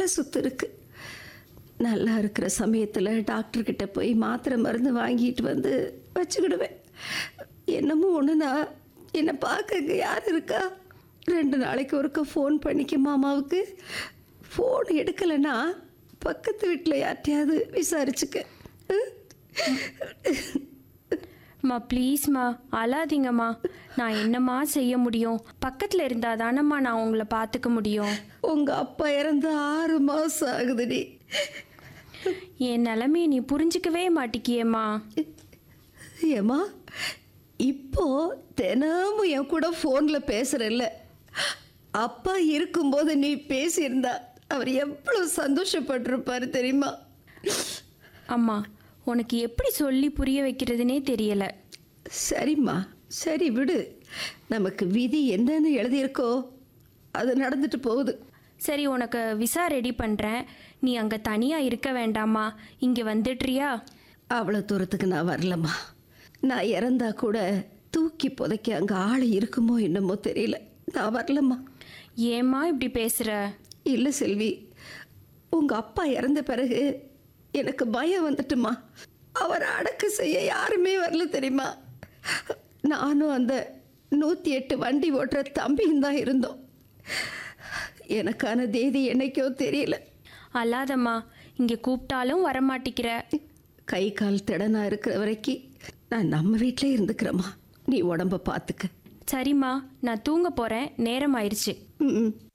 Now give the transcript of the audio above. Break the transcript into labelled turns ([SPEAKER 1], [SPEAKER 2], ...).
[SPEAKER 1] தலை சுத்து இருக்கு நல்லா இருக்கிற சமயத்தில் டாக்டர்கிட்ட போய் மாத்திரை மருந்து வாங்கிட்டு வந்து வச்சுக்கிடுவேன் என்னமோ ஒன்றுனா என்னை பார்க்க இங்கே யார் இருக்கா ரெண்டு நாளைக்கு ஒருக்கா ஃபோன் பண்ணிக்க மாமாவுக்கு ஃபோன் எடுக்கலைன்னா பக்கத்து வீட்டில் யார்ட்டையாவது விசாரிச்சுக்க ம்?
[SPEAKER 2] அம்மா ப்ளீஸ்மா அழாதீங்கம்மா நான் என்னம்மா செய்ய முடியும் பக்கத்தில் இருந்தால் தானம்மா நான் உங்களை பார்த்துக்க முடியும்
[SPEAKER 1] உங்க அப்பா இறந்து ஆறு மாசம் ஆகுதுடி
[SPEAKER 2] என் நிலைமையை நீ புரிஞ்சிக்கவே மாட்டிக்கியேம்மா
[SPEAKER 1] ஏம்மா இப்போ தினமும் என் கூட ஃபோனில் பேசுகிறல்ல அப்பா இருக்கும்போது நீ பேசியிருந்தா அவர் எவ்வளவு சந்தோஷப்பட்டிருப்பாரு தெரியுமா
[SPEAKER 2] அம்மா உனக்கு எப்படி சொல்லி புரிய வைக்கிறதுனே தெரியல
[SPEAKER 1] சரிம்மா சரி விடு நமக்கு விதி என்னன்னு எழுதியிருக்கோ அது நடந்துட்டு போகுது
[SPEAKER 2] சரி உனக்கு விசா ரெடி பண்ணுறேன் நீ அங்கே தனியாக இருக்க வேண்டாமா இங்கே வந்துடுறியா
[SPEAKER 1] அவ்வளோ தூரத்துக்கு நான் வரலம்மா நான் இறந்தா கூட தூக்கி புதைக்க அங்கே ஆள் இருக்குமோ என்னமோ தெரியல நான் வரலம்மா
[SPEAKER 2] ஏம்மா இப்படி பேசுகிற
[SPEAKER 1] இல்லை செல்வி உங்கள் அப்பா இறந்த பிறகு எனக்கு பயம் வந்துட்டுமா அவரை அடக்கு செய்ய யாருமே வரல தெரியுமா நானும் அந்த நூற்றி எட்டு வண்டி ஓட்டுற தம்பியும் தான் இருந்தோம் எனக்கான தேதி என்னைக்கோ தெரியல
[SPEAKER 2] அல்லாதம்மா இங்கே கூப்பிட்டாலும் வரமாட்டிக்கிற
[SPEAKER 1] கை கால் திடனா இருக்கிற வரைக்கும் நான் நம்ம வீட்டிலே இருந்துக்கிறேம்மா நீ உடம்ப பார்த்துக்க
[SPEAKER 2] சரிம்மா நான் தூங்க போகிறேன் நேரம் ஆயிடுச்சு
[SPEAKER 1] ம்